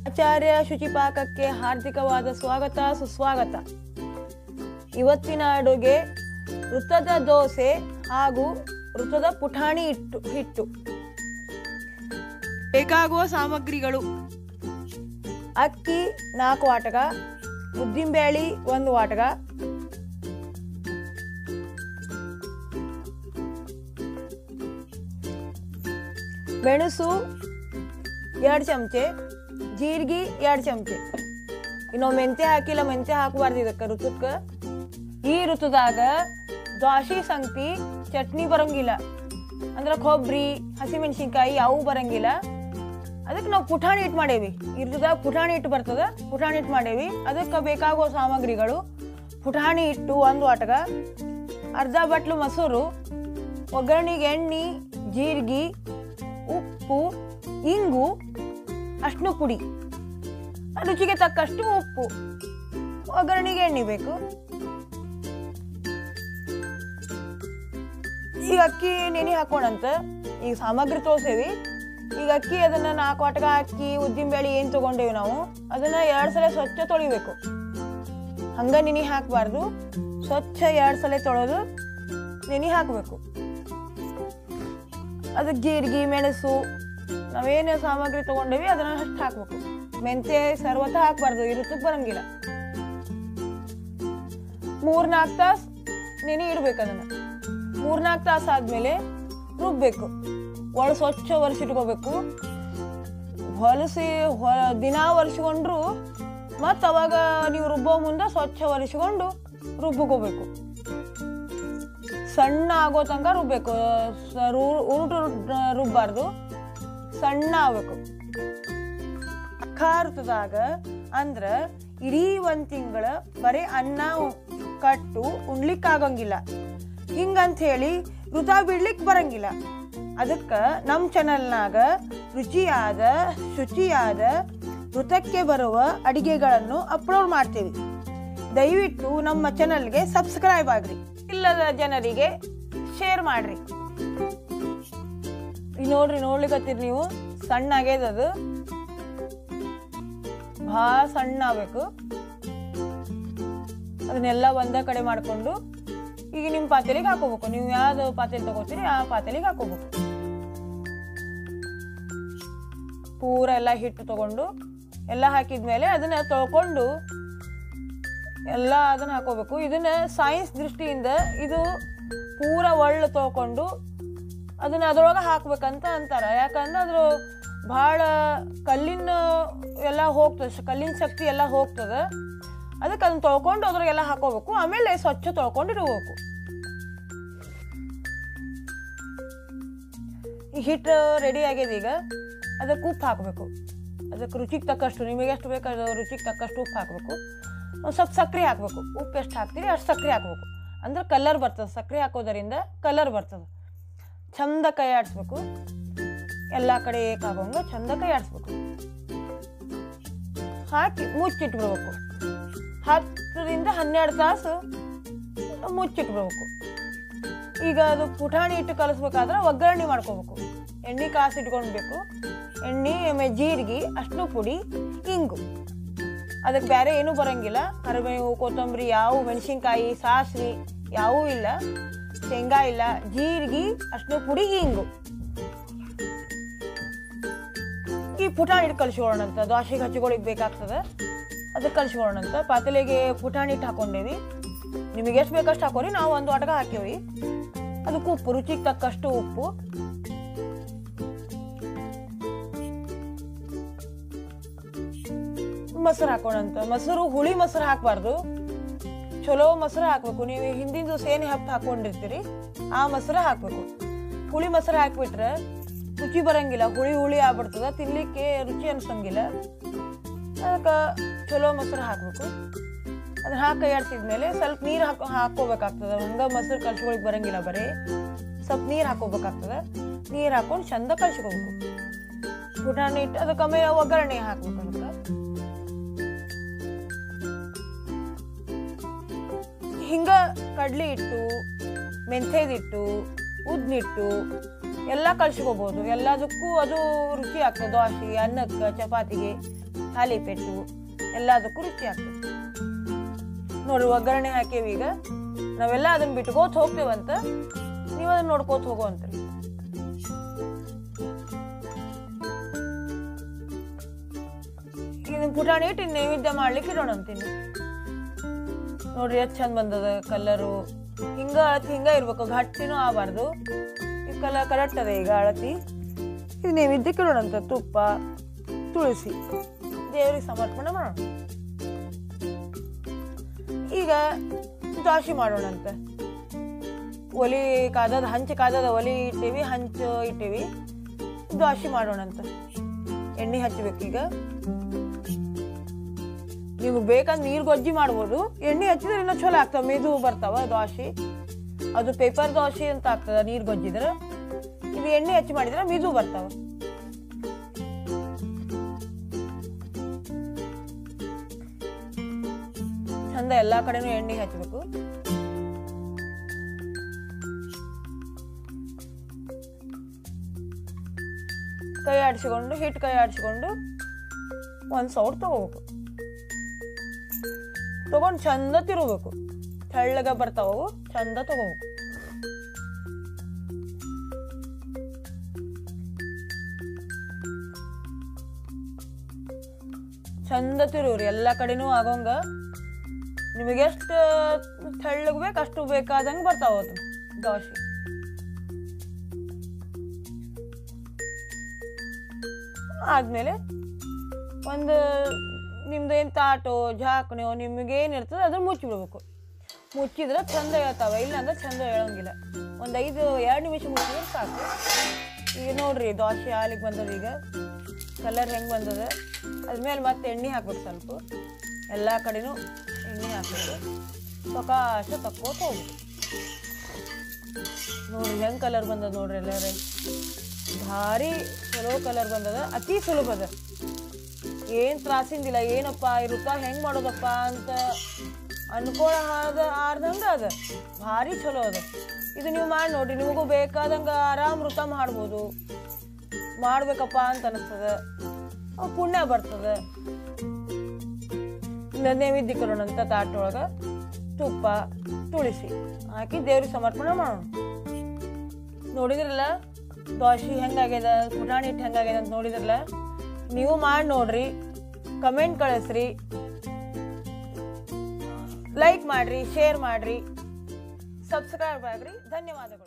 ಆಚಾರ್ಯ ಶುಚಿಪಾಕಕ್ಕೆ ಹಾರ್ದಿಕವಾದ ಸ್ವಾಗತ ಸುಸ್ವಾಗತ ಇವತ್ತಿನ ಅಡುಗೆ ವೃತ್ತದ ದೋಸೆ ಹಾಗೂ ವೃತ್ತದ ಪುಟಾಣಿ ಹಿಟ್ಟು ಹಿಟ್ಟು ಬೇಕಾಗುವ ಸಾಮಗ್ರಿಗಳು ಅಕ್ಕಿ ನಾಲ್ಕು ವಾಟಗ ಉದ್ದಿನಬೇಳೆ ಒಂದು ವಾಟಗ ಮೆಣಸು ಎರಡು ಚಮಚೆ ಜೀರಿಗೆ ಎರಡು ಚಮಚೆ ಇನ್ನು ಮೆಂತ್ಯ ಹಾಕಿಲ್ಲ ಮೆಂತ್ಯ ಹಾಕಬಾರ್ದು ಇದಕ್ಕೆ ಋತುಕ್ಕೆ ಈ ಋತುದಾಗ ದ್ವಾಸಿ ಸಂಗತಿ ಚಟ್ನಿ ಬರಂಗಿಲ್ಲ ಅಂದ್ರೆ ಕೊಬ್ಬರಿ ಹಸಿಮೆಣಸಿನ್ಕಾಯಿ ಅವು ಬರಂಗಿಲ್ಲ ಅದಕ್ಕೆ ನಾವು ಪುಟಾಣಿ ಹಿಟ್ಟು ಮಾಡೇವಿ ಈ ಋತುದಾಗ ಪುಟಾಣಿ ಹಿಟ್ಟು ಬರ್ತದ ಪುಟಾಣಿ ಹಿಟ್ಟು ಮಾಡೇವಿ ಅದಕ್ಕೆ ಬೇಕಾಗುವ ಸಾಮಗ್ರಿಗಳು ಪುಟಾಣಿ ಹಿಟ್ಟು ಒಂದು ವಾಟಗ ಅರ್ಧ ಬಟ್ಲು ಮೊಸರು ಒಗ್ಗರಣೆಗೆ ಎಣ್ಣೆ ಜೀರಿಗೆ ಉಪ್ಪು ಇಂಗು ಅರ್ಶಿನ ಪುಡಿ ರುಚಿಗೆ ತಕ್ಕಷ್ಟು ಉಪ್ಪು ಒಗ್ಗರಣೆಗೆ ಎಣ್ಣೆ ಬೇಕು ಈಗ ಅಕ್ಕಿ ನೆನೆ ಹಾಕೋಣಂತ ಈಗ ಸಾಮಗ್ರಿ ತೋರ್ಸೇವಿ ಈಗ ಅಕ್ಕಿ ಅದನ್ನ ನಾಲ್ಕು ವಾಟಕ ಅಕ್ಕಿ ಉದ್ದಿನ ಬೇಳೆ ಏನು ತಗೊಂಡೇವಿ ನಾವು ಅದನ್ನ ಎರಡು ಸಲ ಸ್ವಚ್ಛ ತೊಳಿಬೇಕು ಹಂಗ ನೆನೆ ಹಾಕಬಾರ್ದು ಸ್ವಚ್ಛ ಎರಡು ಸಲ ತೊಳೆದು ನೆನೆ ಹಾಕಬೇಕು ಅದಕ್ಕೆ ಜೀರಿಗೆ ಮೆಣಸು ನಾವೇನು ಸಾಮಗ್ರಿ ತಗೊಂಡೇವಿ ಅದನ್ನ ಅಷ್ಟು ಹಾಕ್ಬೇಕು ಮೆಂತ್ಯ ಸರ್ವತ ಹಾಕ್ಬಾರ್ದು ಇರುತ್ತಕ್ಕೆ ಬರಂಗಿಲ್ಲ ಮೂರ್ನಾಲ್ಕು ತಾಸು ನೆನೆ ಇಡ್ಬೇಕು ಅದನ್ನ ಮೂರ್ನಾಲ್ಕು ತಾಸು ಆದ್ಮೇಲೆ ರುಬ್ಬೇಕು ಒಳ ಸ್ವಚ್ಛ ಒರೆಸಿಟ್ಕೋಬೇಕು ಹೊಲಸಿ ಹೊ ದಿನ ಒರೆಸ್ಕೊಂಡ್ರು ಮತ್ತು ಅವಾಗ ನೀವು ರುಬ್ಬೋ ಮುಂದೆ ಸ್ವಚ್ಛ ಒರೆಸ್ಕೊಂಡು ರುಬ್ಕೋಬೇಕು ಸಣ್ಣ ಆಗೋ ತನಕ ರುಬ್ಬೇಕು ಸ- ರು- ಉರುಟು ರುಬ್ಬಾರ್ದು ಸಣ್ಣ ಆಗ್ಬೇಕು ಖಾರತದಾಗ ಅಂದ್ರ ಇಡೀ ಒಂದ್ ತಿಂಗಳ ಬರೀ ಅನ್ನ ಕಟ್ಟು ಉಣ್ಲಿಕ್ ಆಗಂಗಿಲ್ಲ ಹಿಂಗಂತ ಹೇಳಿ ಋತ ಬಿಡ್ಲಿಕ್ ಬರಂಗಿಲ್ಲ ಅದಕ್ಕ ನಮ್ಮ ಚಾನಲ್ನಾಗ ರುಚಿಯಾದ ಶುಚಿಯಾದ ಋತಕ್ಕೆ ಬರುವ ಅಡಿಗೆಗಳನ್ನು ಅಪ್ಲೋಡ್ ಮಾಡ್ತೀವಿ ದಯವಿಟ್ಟು ನಮ್ಮ ಚಾನಲ್ಗೆ ಸಬ್ಸ್ಕ್ರೈಬ್ ಆಗ್ರಿ ಇಲ್ಲದ ಜನರಿಗೆ ಶೇರ್ ಮಾಡ್ರಿ ಈಗ ನೋಡ್ರಿ ನೋಡ್ಲಿಕತ್ತೀರಿ ನೀವು ಸಣ್ಣ ಆಗ್ಯದ ಅದು ಭಾಳ ಸಣ್ಣ ಆಗ್ಬೇಕು ಅದನ್ನೆಲ್ಲ ಒಂದೇ ಕಡೆ ಮಾಡ್ಕೊಂಡು ಈಗ ನಿಮ್ಮ ಪಾತ್ರೆಗೆ ಹಾಕೋಬೇಕು ನೀವು ಯಾವ್ದು ಪಾತ್ರೆ ತಗೋತೀರಿ ಆ ಪಾತ್ರೆಗೆ ಹಾಕೋಬೇಕು ಪೂರ ಎಲ್ಲ ಹಿಟ್ಟು ತಗೊಂಡು ಎಲ್ಲ ಹಾಕಿದ್ಮೇಲೆ ಅದನ್ನ ತೊಳ್ಕೊಂಡು ಎಲ್ಲ ಅದನ್ನ ಹಾಕೋಬೇಕು ಇದನ್ನ ಸೈನ್ಸ್ ದೃಷ್ಟಿಯಿಂದ ಇದು ಪೂರ ಒಳ್ಳೆ ತೊಳ್ಕೊಂಡು ಅದನ್ನ ಅದ್ರೊಳಗೆ ಹಾಕ್ಬೇಕಂತ ಅಂತಾರ ಯಾಕಂದ್ರೆ ಅದ್ರ ಭಾಳ ಕಲ್ಲಿನ ಎಲ್ಲ ಹೋಗ್ತದೆ ಶ- ಕಲ್ಲಿನ ಶಕ್ತಿ ಎಲ್ಲ ಹೋಗ್ತದೆ ಅದಕ್ಕೆ ಅದನ್ನ ತೊಳ್ಕೊಂಡು ಅದ್ರಾಗೆಲ್ಲ ಹಾಕೋಬೇಕು ಆಮೇಲೆ ಸ್ವಚ್ಛ ತೊಳ್ಕೊಂಡು ಇಡಬೇಕು ಈ ಹಿಟ್ಟು ರೆಡಿ ಆಗ್ಯದ ಈಗ ಅದಕ್ಕೆ ಉಪ್ಪು ಹಾಕಬೇಕು ಅದಕ್ಕೆ ರುಚಿಗೆ ತಕ್ಕಷ್ಟು ನಿಮಗೆ ಎಷ್ಟು ಬೇಕು ಅದು ರುಚಿಗೆ ತಕ್ಕಷ್ಟು ಉಪ್ಪು ಹಾಕಬೇಕು ಒಂದು ಸ್ವಲ್ಪ ಸಕ್ಕರೆ ಹಾಕಬೇಕು ಉಪ್ಪು ಎಷ್ಟು ಹಾಕ್ತೀರಿ ಅಷ್ಟು ಸಕ್ಕರೆ ಹಾಕಬೇಕು ಅಂದ್ರೆ ಕಲರ್ ಬರ್ತದೆ ಸಕ್ಕರೆ ಹಾಕೋದರಿಂದ ಕಲರ್ ಬರ್ತದೆ ಚಂದ ಕೈ ಆಡಿಸ್ಬೇಕು ಎಲ್ಲ ಕಡೆ ಏಕಾಗಂಗ ಚಂದ ಕೈ ಆಡಿಸ್ಬೇಕು ಹಾಕಿ ಮುಚ್ಚಿಟ್ಬಿಡ್ಬೇಕು ಹತ್ತರಿಂದ ಹನ್ನೆರಡು ತಾಸು ಮುಚ್ಚಿಟ್ಬಿಡ್ಬೇಕು ಈಗ ಅದು ಪುಟಾಣಿ ಹಿಟ್ಟು ಕಲಿಸ್ಬೇಕಾದ್ರೆ ಒಗ್ಗರಣೆ ಮಾಡ್ಕೋಬೇಕು ಎಣ್ಣೆ ಕಾಸು ಇಟ್ಕೊಳ್ಬೇಕು ಎಣ್ಣೆ ಆಮೇಲೆ ಜೀರಿಗೆ ಅಷ್ಟು ಪುಡಿ ಇಂಗು ಅದಕ್ಕೆ ಬೇರೆ ಏನೂ ಬರಂಗಿಲ್ಲ ಕರಿಬೇವು ಕೊತ್ತಂಬರಿ ಯಾವ ಮೆಣಸಿನ್ಕಾಯಿ ಸಾಸಿವೆ ಯಾವೂ ಇಲ್ಲ ಶೇಂಗಾ ಇಲ್ಲ ಜೀರಿಗೆ ಅಷ್ಟು ಪುಡಿ ಹಿಂಗು ಈ ಪುಟಾಣಿ ಹಿಟ್ಟು ಕಲಿಸ್ಕೊಳ್ಳೋಣಂತ ದೋಸೆಗೆ ಹಚ್ಕೊಳ್ಳಿಕ್ ಬೇಕಾಗ್ತದೆ ಅದಕ್ಕೆ ಕಲಿಸ್ಕೊಳ್ಳೋಣಂತ ಪಾತ್ರೆಗೆ ಪುಟಾಣಿ ಹಿಟ್ಟು ಹಾಕೊಂಡೇವಿ ನಿಮಗೆ ಎಷ್ಟು ಬೇಕಷ್ಟು ಹಾಕೋರಿ ನಾವು ಒಂದು ಆಟಗ ಹಾಕೇವಿ ಅದಕ್ಕೆ ಉಪ್ಪು ರುಚಿಗೆ ತಕ್ಕಷ್ಟು ಉಪ್ಪು ಮೊಸರು ಹಾಕೋಣಂತ ಮೊಸರು ಹುಳಿ ಮೊಸರು ಹಾಕಬಾರ್ದು ಚಲೋ ಮೊಸರು ಹಾಕ್ಬೇಕು ನೀವು ಹಿಂದಿನ ದಿವಸ ಏನು ಹಪ್ಪು ಹಾಕೊಂಡಿರ್ತೀರಿ ಆ ಮೊಸರು ಹಾಕ್ಬೇಕು ಹುಳಿ ಮೊಸರು ಹಾಕ್ಬಿಟ್ರೆ ರುಚಿ ಬರಂಗಿಲ್ಲ ಹುಳಿ ಹುಳಿ ಆಗ್ಬಿಡ್ತದ ತಿನ್ಲಿಕ್ಕೆ ರುಚಿ ಅನ್ಸಂಗಿಲ್ಲ ಅದಕ್ಕೆ ಚಲೋ ಮೊಸರು ಹಾಕ್ಬೇಕು ಅದನ್ನ ಹಾಕಿ ಕೈಯಾಡ್ಸಿದ್ಮೇಲೆ ಸ್ವಲ್ಪ ನೀರು ಹಾಕೋ ಹಾಕೋಬೇಕಾಗ್ತದೆ ಹಂಗ ಮೊಸರು ಕಲ್ಸ್ಕೊಳಕ್ ಬರಂಗಿಲ್ಲ ಬರೀ ಸ್ವಲ್ಪ ನೀರು ಹಾಕೋಬೇಕಾಗ್ತದೆ ನೀರು ಹಾಕೊಂಡು ಚಂದ ಕಲ್ಸ್ಕೋಬೇಕು ಪುಟಾಣಿ ಇಟ್ಟು ಅದಕ್ಕೆ ಆಮೇಲೆ ಒಗ್ಗರಣೆ ಹಾಕ್ಬೇಕು ಅದಕ್ಕೆ ಹಿಂಗ ಕಡ್ಲಿ ಹಿಟ್ಟು ಮೆಂತ್ಯದಿಟ್ಟು ಉದ್ನಿಟ್ಟು ಎಲ್ಲ ಕಳ್ಸ್ಕೋಬೋದು ಎಲ್ಲದಕ್ಕೂ ಅದು ರುಚಿ ಆಗ್ತದೆ ದೋಸೆಗೆ ಅನ್ನಕ್ಕೆ ಚಪಾತಿಗೆ ತಾಲಿಪೆಟ್ಟು ಎಲ್ಲದಕ್ಕೂ ರುಚಿ ಆಗ್ತದೆ ನೋಡ್ರಿ ಒಗ್ಗರಣೆ ಹಾಕೇವಿ ಈಗ ನಾವೆಲ್ಲ ಅದನ್ನ ಬಿಟ್ಕೋತ ಹೋಗ್ತೇವಂತ ನೀವು ಅದನ್ನ ನೋಡ್ಕೋತ ಹೋಗುವಂತ್ರಿ ಇದನ್ನ ಪುಟಾಣಿ ಇಟ್ಟು ಇನ್ನು ನೈವೇದ್ಯ ಮಾಡ್ಲಿಕ್ಕೆ ಇಡೋಣ ಅಂತೀನಿ ನೋಡ್ರಿ ಎಷ್ಟು ಚಂದ ಬಂದದ ಕಲರು ಹಿಂಗ ಅಳತಿ ಹಿಂಗ ಇರ್ಬೇಕು ಗಟ್ಟಿನೂ ಆಗಬಾರ್ದು ಈ ಕಲರ್ ಕರೆಕ್ಟ್ ಅದ ಈಗ ಅಳತಿ ಇದು ನೈವೇದ್ಯಕ್ಕೆ ಇಡೋಣ ಅಂತ ತುಪ್ಪ ತುಳಸಿ ದೇವ್ರಿಗೆ ಸಮರ್ಪಣೆ ಮಾಡೋಣ ಈಗ ದ್ವಾಸಿ ಮಾಡೋಣಂತ ಒಲಿ ಕಾದದ ಹಂಚು ಕಾದದ ಒಲಿ ಇಟ್ಟೇವಿ ಹಂಚು ಇಟ್ಟೇವಿ ದ್ವಾಸಿ ಮಾಡೋಣಂತ ಎಣ್ಣೆ ಹಚ್ಚಬೇಕು ಈಗ ನಿಮ್ಗೆ ಬೇಕಂದ್ರೆ ನೀರು ಗೊಜ್ಜಿ ಮಾಡ್ಬೋದು ಎಣ್ಣೆ ಹಚ್ಚಿದ್ರೆ ಇನ್ನೂ ಚಲೋ ಆಗ್ತಾವ ಮೆದು ಬರ್ತಾವ ದೋಸೆ ಅದು ಪೇಪರ್ ದೋಸೆ ಅಂತ ಆಗ್ತದ ನೀರು ಗೊಜ್ಜಿದ್ರೆ ಇದು ಎಣ್ಣೆ ಹಚ್ಚಿ ಮಾಡಿದ್ರೆ ಮೆದು ಬರ್ತಾವ ಚಂದ ಎಲ್ಲಾ ಕಡೆನೂ ಎಣ್ಣೆ ಹಚ್ಚಬೇಕು ಕೈ ಆಡಿಸಿಕೊಂಡು ಹಿಟ್ಟು ಕೈ ಆಡಿಸಿಕೊಂಡು ಒಂದು ಸೌಟ್ ತಗೋಬೇಕು ತಗೊಂಡು ಚಂದ ತಿರುಗಬೇಕು ತೆಳ್ಳಗ ಬರ್ತಾವ ಅವು ಚಂದ ತಗೋಬೇಕು ಚಂದ ತಿರುವ್ರಿ ಎಲ್ಲ ಕಡೆನೂ ಆಗೋಂಗ ನಿಮಗೆ ಎಷ್ಟು ತೆಳ್ಳಗೆ ಬೇಕು ಅಷ್ಟು ಬೇಕಾದಂಗೆ ಬರ್ತಾವ ಅದು ದೋಸೆ ಆದ್ಮೇಲೆ ಒಂದು ನಿಮ್ದು ಏನು ತಾಟೋ ಜಾಕಣೋ ನಿಮಗೆ ಏನಿರ್ತದೆ ಅದನ್ನ ಮುಚ್ಚಿಬಿಡ್ಬೇಕು ಮುಚ್ಚಿದ್ರೆ ಚಂದ ಹೇಳ್ತಾವ ಇಲ್ಲ ಅಂದ್ರೆ ಚಂದ ಹೇಳೋಂಗಿಲ್ಲ ಒಂದು ಐದು ಎರಡು ನಿಮಿಷ ಮುಚ್ಚಿದ್ರೆ ಸಾಕು ಈಗ ನೋಡ್ರಿ ದೋಸೆ ಹಾಲಿಗೆ ಬಂದದ ಈಗ ಕಲರ್ ಹೆಂಗೆ ಬಂದದ ಅದ್ಮೇಲೆ ಮತ್ತೆ ಎಣ್ಣೆ ಹಾಕ್ಬೇಕು ಸ್ವಲ್ಪ ಎಲ್ಲ ಕಡೆನೂ ಎಣ್ಣೆ ಹಾಕ್ಬೇಕು ಸೊಕಾಶ ತಕ್ಕೋತ ಹೋಗ್ಬೇಕು ನೋಡ್ರಿ ಹೆಂಗೆ ಕಲರ್ ಬಂದದ ನೋಡ್ರಿ ಎಲ್ಲರೇ ಭಾರಿ ಚಲೋ ಕಲರ್ ಬಂದದ ಅತಿ ಸುಲಭ ಅದ ಏನ್ ತ್ರಾಸಿಂದಿಲ್ಲ ಏನಪ್ಪ ಈ ವೃತ್ತ ಹೆಂಗ್ ಮಾಡೋದಪ್ಪ ಅಂತ ಅನ್ಕೊಳ್ಳೋದ ಆರ್ದಂಗ ಅದ ಭಾರಿ ಚಲೋ ಅದ ಇದು ನೀವು ಮಾಡಿ ನೋಡ್ರಿ ನಿಮಗೂ ಬೇಕಾದಂಗ ಆರಾಮ್ ವೃತ ಮಾಡ್ಬೋದು ಮಾಡ್ಬೇಕಪ್ಪ ಅಂತ ಅನಿಸ್ತದ ಅವ್ ಪುಣ್ಯ ಬರ್ತದ ಇನ್ನ ನೈವೇದ್ಯ ಕರೋಣಂತ ತಾಟೊಳಗ ತುಪ್ಪ ತುಳಸಿ ಹಾಕಿ ದೇವ್ರಿಗೆ ಸಮರ್ಪಣೆ ಮಾಡೋಣ ನೋಡಿದ್ರಲ್ಲ ದೋಸೆ ಹೆಂಗಾಗ್ಯದ ಪುಟಾಣಿ ಹಿಟ್ಟು ಹೆಂಗಾಗ್ಯದ ಅಂತ ನೋಡಿದ್ರಲ್ಲ ನೀವು ಮಾಡಿ ನೋಡ್ರಿ ಕಮೆಂಟ್ ಕಳಿಸ್ರಿ ಲೈಕ್ ಮಾಡ್ರಿ ಶೇರ್ ಮಾಡ್ರಿ ಸಬ್ಸ್ಕ್ರೈಬ್ ಆಗ್ರಿ ಧನ್ಯವಾದಗಳು